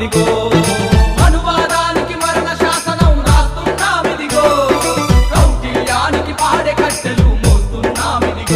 రాస్తున్నామిదిగో అనువాదానికి మరణ శాసనం రాస్తున్నామిదిగో కౌటిల్యానికి పాడే కట్టెలు మోస్తున్నామిదిగో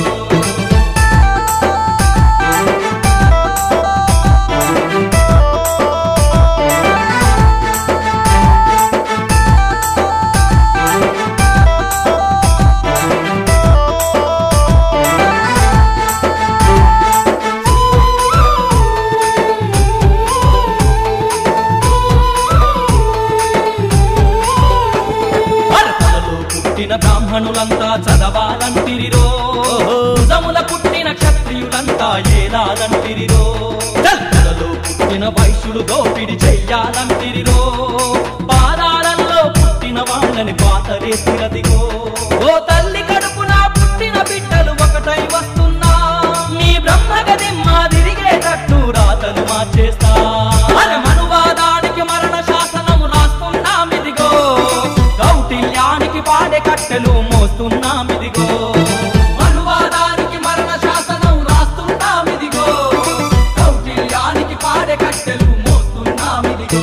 భరతలలో పుట్టిన బ్రాహ్మణులంతా చదవాలంటిరిరో భుజముల పుట్టిన క్షత్రియులంతా ఏలాలంటిరిరో దళితులలో పుట్టిన వైశ్యులు దోపిడి చెయ్యాలంటిరిరో పాదాలలో పుట్టిన వాళ్ళని పాతరేసినదిగో ఓ తల్లి కడుపున పుట్టిన బిడ్డలు ఒకటై వస్తున్నా మీ బ్రహ్మగది మాదిరిగేటట్టు రాతలు మార్చేస్తా అనువాదానికి మరణ శాసనం రాస్తున్నామిదిగో కౌటిల్యానికి పాడే కట్టెలు మోస్తున్నామిదిగో అనువాదానికి మరణ శాసనం రాస్తున్నామిదిగో కౌటిల్యానికి పాడే కట్టెలు మోస్తున్నామిదిగో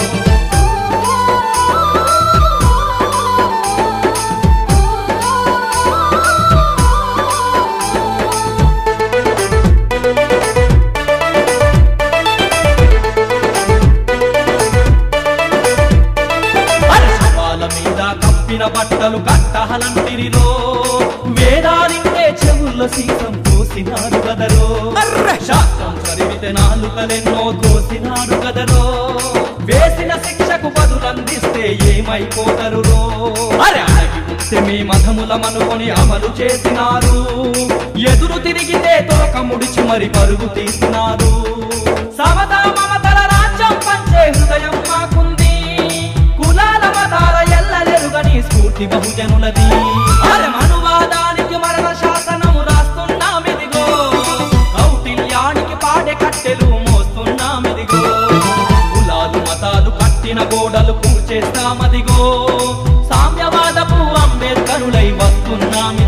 శవాల మీద కప్పిన బట్టలు కట్టహలంటిరిలో వేదాలింటే చెవుల్లో సీసం కోసినాడు కదరో శాస్త్రం చదివితే నాలుకలెన్నో కోసినాడు కదరో వేసిన శిక్షకు బదులందిస్తే ఏమైపోతరు రో అరే అడగి ఉంటే మీ మధములమనుకొని అమలు చేసినారు ఎదురు తిరిగితే తోక ముడిచి మరి పరుగు తీసినారు సమతా మమతల రాజ్యం పంచే హృదయం మాకుంది కులాల మతాల ఎల్లలెరుగని స్ఫూర్తి బహుజనులది అరే అనువాదానికి మరణ శాసనం రాస్తున్నామిదిగో కౌటిల్యానికి పాడే కట్టెలు మోస్తున్నామిదిగో కులాలు మతాలు కట్టిన గోడలు కూల్చేస్తామదిగో సామ్యవాదపు అంబేద్కరులై వస్తున్నామి